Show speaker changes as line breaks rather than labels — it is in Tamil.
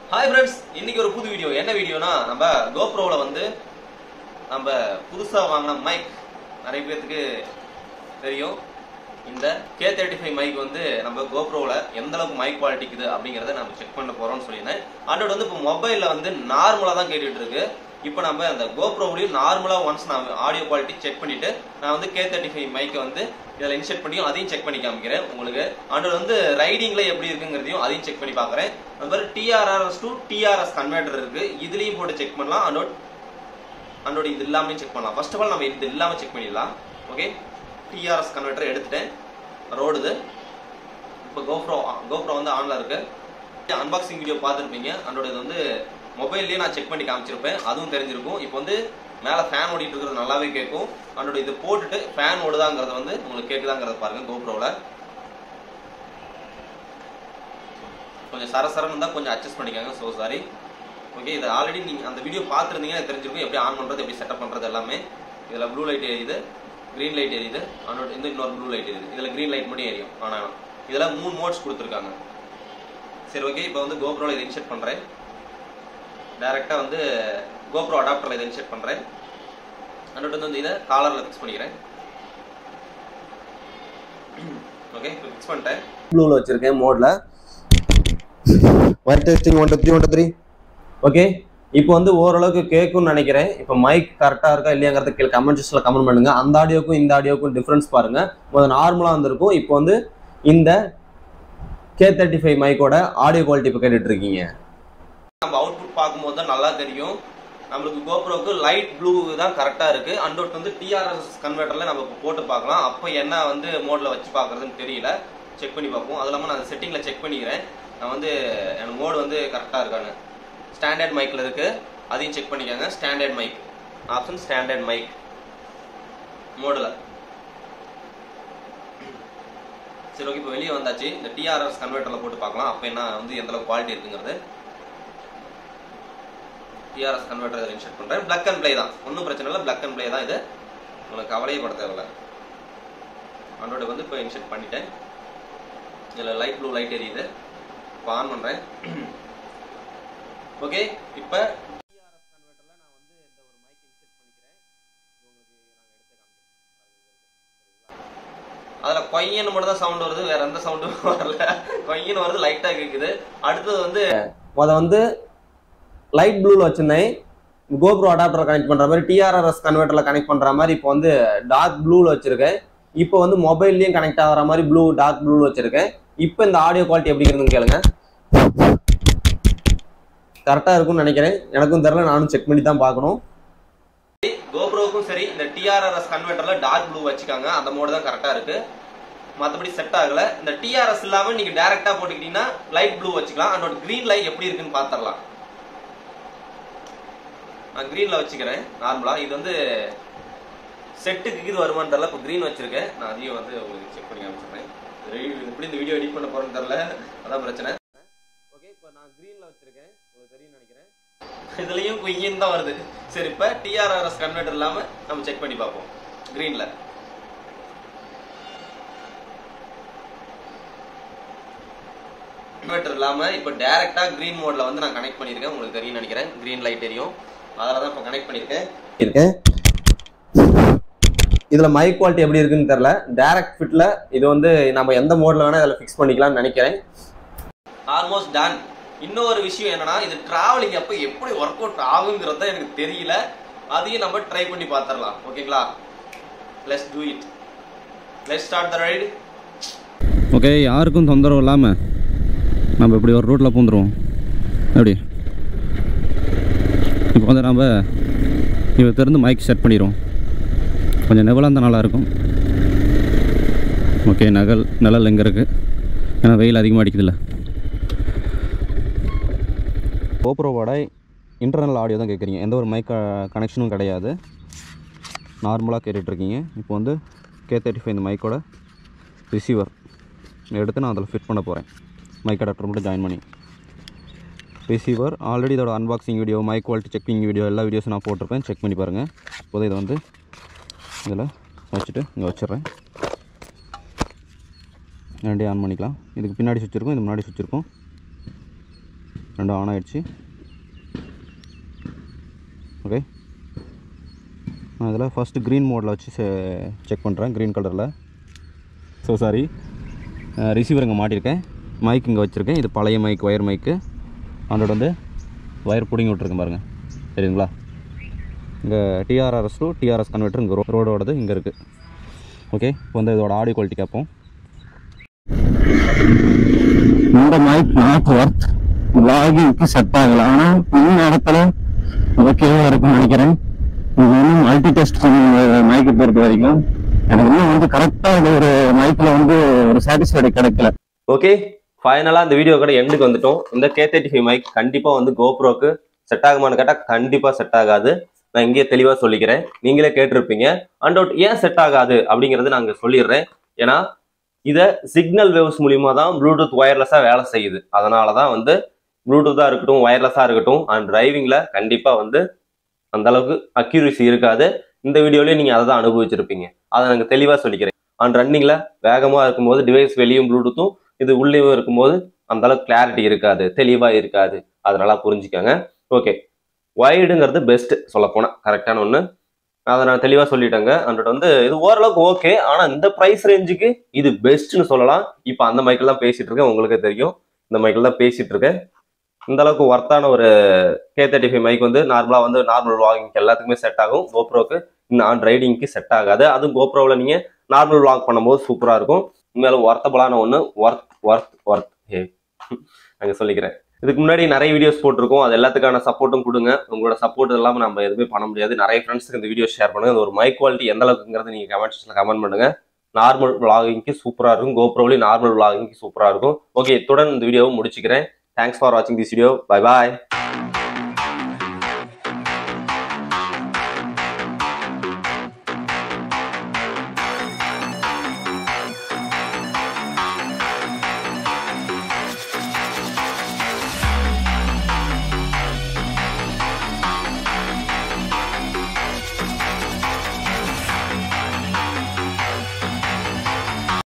ஹாய் ஃப்ரெண்ட்ஸ் இன்னைக்கு ஒரு புது வீடியோ என்ன வீடியோனா நம்ம கோப்ரோல வந்து நம்ம புதுசா வாங்கின மைக் நிறைய பேர்த்துக்கு தெரியும் இந்த கே தேர்ட்டி ஃபைவ் மைக் வந்து நம்ம கோப்ரோவில் எந்த அளவுக்கு மைக் குவாலிட்டி இருக்குது அப்படிங்கிறத நம்ம செக் பண்ண போறோம்னு சொல்லியிருந்தேன் அதோட வந்து இப்போ மொபைலில் வந்து நார்மலாக தான் கேட்டுட்டு இருக்கு இப்போ நம்ம அந்த கோப்ரோவிலையும் நார்மலாக ஒன்ஸ் நான் ஆடியோ குவாலிட்டி செக் பண்ணிட்டு நான் வந்து கே தேர்ட்டி ஃபைவ் மைக்கை வந்து இதில் இன்செர்ட் பண்ணியும் அதையும் செக் பண்ணி காமிக்கிறேன் உங்களுக்கு அதோட வந்து ரைடிங்ல எப்படி இருக்குங்கிறதையும் அதையும் செக் பண்ணி பார்க்குறேன் அது மாதிரி டிஆர்ஆர்எஸ் டு டிஆர்எஸ் கன்வெர்டர் இருக்கு இதுலயும் போட்டு செக் பண்ணலாம் அதோட அதோட இது இல்லாம செக் பண்ணலாம் ஃபர்ஸ்ட் ஆஃப் ஆல் நம்ம இது இல்லாம செக் பண்ணிடலாம் ஓகே டிஆர்எஸ் கன்வெர்டர் எடுத்துட்டேன் ரோடுது இப்போ கோப்ரோ கோப்ரோ வந்து ஆன்ல இருக்கு அன்பாக்சிங் வீடியோ பார்த்துருப்பீங்க அதோட இது வந்து மொபைல்லயே நான் செக் பண்ணி காமிச்சிருப்பேன் அதுவும் தெரிஞ்சிருக்கும் இப்போ வந்து மேலே ஃபேன் ஓடிட்டு இருக்கிறது நல்லாவே கேட்கும் அதோட இது போட்டுட்டு ஃபேன் ஓடுதாங்கிறது வந்து உங்களுக்கு கேட்குதாங்கிறத பாருங்க கோப்ரோவில் கொஞ்சம் சரசரன்னு இருந்தால் கொஞ்சம் அட்ஜஸ்ட் பண்ணிக்கோங்க ஸோ சாரி ஓகே இது ஆல்ரெடி நீங்கள் அந்த வீடியோ பார்த்துருந்தீங்கன்னா தெரிஞ்சிருக்கும் எப்படி ஆன் பண்ணுறது எப்படி செட்டப் பண்ணுறது எல்லாமே இதில் ப்ளூ லைட் எரியுது க்ரீன் லைட் எரியுது அதோட இந்த இன்னொரு ப்ளூ லைட் எரியுது இதில் க்ரீன் லைட் மட்டும் எரியும் ஆனால் இதில் மூணு மோட்ஸ் கொடுத்துருக்காங்க சரி ஓகே இப்போ வந்து கோப்ரோவில் இதை இன்செர்ட் பண்ணுறேன் டைரெக்டாக வந்து கோப்ரோ அடாப்டரில் இதை இன்செர்ட் பண்ணுறேன் அதோட வந்து இதை காலரில் ஃபிக்ஸ் பண்ணிக்கிறேன் ஓகே இப்போ ஃபிக்ஸ் பண்ணிட்டேன்
ப்ளூவில் வச்சிருக்கேன் மோடில் one testing one two three one two three okay இப்போ வந்து ஓரளவுக்கு கேட்கும்னு நினைக்கிறேன் இப்போ மைக் கரெக்டாக இருக்கா இல்லையாங்கிறத கீழே கமெண்ட் செக்ஷனில் கமெண்ட் பண்ணுங்க அந்த ஆடியோக்கும் இந்த ஆடியோக்கும் டிஃப்ரென்ஸ் பாருங்க முதல் நார்மலாக வந்திருக்கும் இப்போ வந்து இந்த கே தேர்ட்டி ஃபைவ் மைக்கோட ஆடியோ குவாலிட்டி இப்போ கேட்டுட்டு இருக்கீங்க
நம்ம அவுட்புட் பார்க்கும்போது தான் நல்லா தெரியும் நம்மளுக்கு கோப்ரோக்கு லைட் ப்ளூ தான் கரெக்டா இருக்கு அண்டோட் வந்து டிஆர்எஸ் கன்வெர்ட்டர்ல நம்ம இப்போ போட்டு பார்க்கலாம் அப்போ என்ன வந்து மோட்ல வச்சு பார்க்கறதுன்னு தெரியல செக் பண்ணி பார்ப்போம் அது இல்லாமல் நான் செட்டிங்ல செக் பண்ணிக்கிறேன் நான் வந்து எனக்கு மோடு வந்து கரெக்டா இருக்கான்னு ஸ்டாண்டர்ட் மைக்ல இருக்கு அதையும் செக் பண்ணிக்கோங்க standard mic option standard mic மோடில் சரி ஓகே இப்போ வெளியே வந்தாச்சு இந்த டிஆர்எஸ் கன்வெர்ட்டர்ல போட்டு பார்க்கலாம் அப்போ என்ன வந்து எந்த அளவுக்கு குவாலிட்டி இருக்குங்கிறது டிஆர்எஸ் கன்வெர்ட்டர் இதில் இன்செர்ட் பண்ணுறேன் பிளக் அண்ட் ப்ளே தான் ஒன்றும் பிரச்சனை இல்லை பிளக் அண்ட் ப்ளே தான் இது உங்களுக்கு கவலையே பட தேவையில்ல ஆண்ட்ராய்டு வந்து இப்போ இன்செர்ட் பண்ணிட்டேன் இதில் லைட் ப்ளூ லைட் எரியுது இப்போ ஆன் பண்ணுறேன் ஓகே இப்போ டிஆர்எஸ் கன்வெர்ட்டரில் நான் வந்து இந்த ஒரு மைக் இன்செர்ட் பண்ணிக்கிறேன் உங்களுக்கு நாங்கள் எடுத்து காமிக்கிறேன் அதில் கொய்யன்னு மட்டும் தான் சவுண்ட் வருது வேற எந்த சவுண்டும் வரல கொய்யன்னு வருது லைட்டாக கேட்குது அடுத்தது வந்து
முத வந்து லைட் ப்ளூவில் வச்சிருந்தேன் கோப்ரோ அடாப்டர் கனெக்ட் பண்ணுற மாதிரி டிஆர்ஆர்எஸ் கன்வெர்ட்டரில் கனெக்ட் பண்ணுற மாதிரி இப்போ வந்து டார்க் ப்ளூவில் வச்சிருக்கேன் இப்போ வந்து மொபைல்லையும் கனெக்ட் ஆகிற மாதிரி ப்ளூ டார்க் ப்ளூவில் வச்சிருக்கேன் இப்போ இந்த ஆடியோ குவாலிட்டி எப்படி இருக்குன்னு கேளுங்க கரெக்டாக இருக்கும்னு நினைக்கிறேன் எனக்கும் தெரில நானும் செக் பண்ணி தான் பார்க்கணும்
கோப்ரோக்கும் சரி இந்த டிஆர்ஆர்எஸ் கன்வெர்ட்டர்ல டார்க் ப்ளூ வச்சுக்காங்க அந்த மோடு தான் கரெக்டா இருக்கு மத்தபடி செட் ஆகல இந்த டிஆர்எஸ் இல்லாம நீங்க டைரக்டா போட்டுக்கிட்டீங்கன்னா லைட் ப்ளூ வச்சுக்கலாம் அதோட கிரீன் லைட் எப்படி இருக்குன்னு பாத்திரலாம் நான் கிரீன்ல வச்சுக்கிறேன் நார்மலா இது வந்து செட்டுக்கு இது வருமான்னு தெரியல இப்போ கிரீன் வச்சிருக்கேன் நான் அதையும் வந்து உங்களுக்கு செக் பண்ணி காமிச்சிடுறேன் இது எப்படி இந்த வீடியோ எடிட் பண்ண போறேன்னு தெரியல அதான் பிரச்சனை ஓகே இப்போ நான் கிரீன்ல வச்சிருக்கேன் உங்களுக்கு தெரியும் நினைக்கிறேன் இதுலயும் குயின் தான் வருது சரி இப்ப டிஆர்ஆர்எஸ் கன்வெர்ட்டர் இல்லாம நம்ம செக் பண்ணி பார்ப்போம் கிரீன்ல கன்வெர்ட்டர் இல்லாம இப்ப டைரக்டா கிரீன் மோட்ல வந்து நான் கனெக்ட் பண்ணிருக்கேன் உங்களுக்கு தெரியும் நினைக்கிறேன் கிரீன் லைட் தெரியும் அதனால தான் இப்ப கனெக்ட் பண்ணிருக்கேன்
இருக்கேன் இதில் மைக் குவாலிட்டி எப்படி இருக்குன்னு தெரில டைரக்ட் ஃபிட்டில் இது வந்து நம்ம எந்த மோடில் வேணால் இதில் ஃபிக்ஸ் பண்ணிக்கலாம்னு நினைக்கிறேன்
ஆல்மோஸ்ட் டன் இன்னொரு விஷயம் என்னன்னா இது டிராவலிங் அப்ப எப்படி ஒர்க் அவுட் ஆகுங்கிறத எனக்கு தெரியல அதையும் நம்ம ட்ரை பண்ணி பார்த்துடலாம் ஓகேங்களா let's do it let's start the ride
okay யாருக்கும் தொந்தரவு இல்லாமல் நம்ம இப்படி ஒரு ரூட்டில் பூந்துருவோம் எப்படி இப்போ வந்து நம்ம இவ திறந்து மைக் செட் பண்ணிடுவோம் கொஞ்சம் நிழலாக இருந்தால் நல்லாயிருக்கும் ஓகே நகல் நிழல் எங்கே இருக்குது ஏன்னா வெயில் அதிகமாக அடிக்குதுல்ல கோப்ரோவோட இன்டர்னல் ஆடியோ தான் கேட்குறீங்க எந்த ஒரு மைக் கனெக்ஷனும் கிடையாது நார்மலாக கேட்டுட்ருக்கீங்க இப்போ வந்து கே தேர்ட்டி ஃபைவ் இந்த மைக்கோட ரிசீவர் எடுத்து நான் அதில் ஃபிட் பண்ண போகிறேன் மைக் அடாப்டர் மட்டும் ஜாயின் பண்ணி ரிசீவர் ஆல்ரெடி இதோட unboxing video mic quality checking video எல்லா வீடியோஸும் நான் போட்டிருப்பேன் செக் பண்ணி பாருங்கள் இப்போது இதை வந்து இதில் வச்சுட்டு இங்கே வச்சிடுறேன் ரெண்டையும் ஆன் பண்ணிக்கலாம் இதுக்கு பின்னாடி சுவிட்ச் இருக்கும் இது முன்னாடி சுவிட்ச் இருக்கும் ரெண்டும் ஆன் ஆயிடுச்சு ஓகே நான் இதில் ஃபஸ்ட்டு க்ரீன் மோடில் வச்சு செக் பண்ணுறேன் க்ரீன் கலரில் ஸோ சாரி ரிசீவர் இங்கே மாட்டியிருக்கேன் மைக் இங்கே வச்சுருக்கேன் இது பழைய மைக் ஒயர் மைக்கு அதோட வந்து ஒயர் பிடிங்கி விட்ருக்கேன் பாருங்கள் சரிங்களா இங்கே டிஆர்ஆர்எஸ் டு டிஆர்எஸ் கன்வெர்ட்டர் இங்கே ரோடோடது இங்கே இருக்குது ஓகே இப்போ வந்து இதோட ஆடியோ குவாலிட்டி கேட்போம்
இந்த மைக் நாட் ஒர்த் லாகிங்க்கு செட் ஆகல ஆனா இந்த இடத்துல ஓகேவா இருக்கும்னு நினைக்கிறேன் இது வந்து மல்டி டெஸ்ட் மைக்கை பொறுத்த வரைக்கும் எனக்கு இன்னும் வந்து கரெக்டா இது ஒரு மைக்ல வந்து ஒரு சாட்டிஸ்ஃபைடு கிடைக்கல
ஓகே ஃபைனலாக இந்த வீடியோ கூட எண்டுக்கு வந்துட்டோம் இந்த கே தேர்ட்டி ஃபைவ் மைக் கண்டிப்பாக வந்து கோப்ரோக்கு செட் ஆகுமான்னு கேட்டால் கண்டிப்பாக செட் ஆகாது நான் இங்கேயே தெளிவாக சொல்லிக்கிறேன் நீங்களே கேட்டிருப்பீங்க அண்ட் அவுட் ஏன் செட் ஆகாது அப்படிங்கிறது நான் இங்க சொல்லிடுறேன் ஏன்னா இதை சிக்னல் வேவ்ஸ் மூலியமா தான் ப்ளூடூத் ஒயர்லெஸ்ஸாக வேலை செய்யுது அதனால தான் வந்து ப்ளூடூத்தாக இருக்கட்டும் ஒயர்லெஸ்ஸாக இருக்கட்டும் அண்ட் டிரைவிங்கில் கண்டிப்பாக வந்து அந்த அளவுக்கு அக்யூரசி இருக்காது இந்த வீடியோலயே நீங்கள் அதை தான் அனுபவிச்சிருப்பீங்க அதை நாங்கள் தெளிவாக சொல்லிக்கிறேன் அண்ட் ரன்னிங்கில் வேகமாக இருக்கும்போது டிவைஸ் வெளியும் ப்ளூடூத்தும் இது உள்ளேயும் இருக்கும்போது அந்த அளவுக்கு கிளாரிட்டி இருக்காது தெளிவாக இருக்காது அதனால புரிஞ்சுக்கோங்க ஓகே ஒய்டுங்கிறது பெஸ்ட் சொல்லப்போனால் கரெக்டான ஒன்று அதை நான் தெளிவாக சொல்லிட்டேங்க அண்ட் வந்து இது ஓரளவுக்கு ஓகே ஆனால் இந்த ப்ரைஸ் ரேஞ்சுக்கு இது பெஸ்ட்னு சொல்லலாம் இப்போ அந்த மைக்கில் தான் பேசிட்டு இருக்கேன் உங்களுக்கு தெரியும் இந்த மைக்கில் தான் பேசிட்டு இருக்கேன் இந்த அளவுக்கு ஒர்த்தான ஒரு கே தேர்ட்டி ஃபைவ் மைக் வந்து நார்மலாக வந்து நார்மல் வாகிங்க்கு எல்லாத்துக்குமே செட் ஆகும் கோப்ரோக்கு நான் ரைடிங்க்கு செட் ஆகாது அதுவும் கோப்ரோவில் நீங்கள் நார்மல் வாக் பண்ணும்போது சூப்பராக இருக்கும் உண்மையில ஒர்த்தபுளான ஒன்று ஒர்த் ஒர்த் ஒர்த் ஏ அங்கே சொல்லிக்கிறேன் இதுக்கு முன்னாடி நிறைய வீடியோஸ் போட்டிருக்கோம் அது எல்லாத்துக்கான சப்போர்ட்டும் கொடுங்க உங்களோட சப்போர்ட் இல்லாமல் நம்ம எதுவுமே பண்ண முடியாது நிறைய ஃப்ரெண்ட்ஸுக்கு இந்த வீடியோ ஷேர் பண்ணுங்க இது ஒரு மைக் குவாலிட்டி எந்த அளவுக்குங்கிறது நீங்கள் கமெண்ட்ஸில் கமெண்ட் பண்ணுங்க நார்மல் விளாகிங்க்கு சூப்பராக இருக்கும் கோப்ரோலி நார்மல் விளாகிங்க்கு சூப்பராக இருக்கும் ஓகே இத்துடன் இந்த வீடியோவை முடிச்சுக்கிறேன் தேங்க்ஸ் ஃபார் வாட்சிங் திஸ் வீடியோ பை பாய்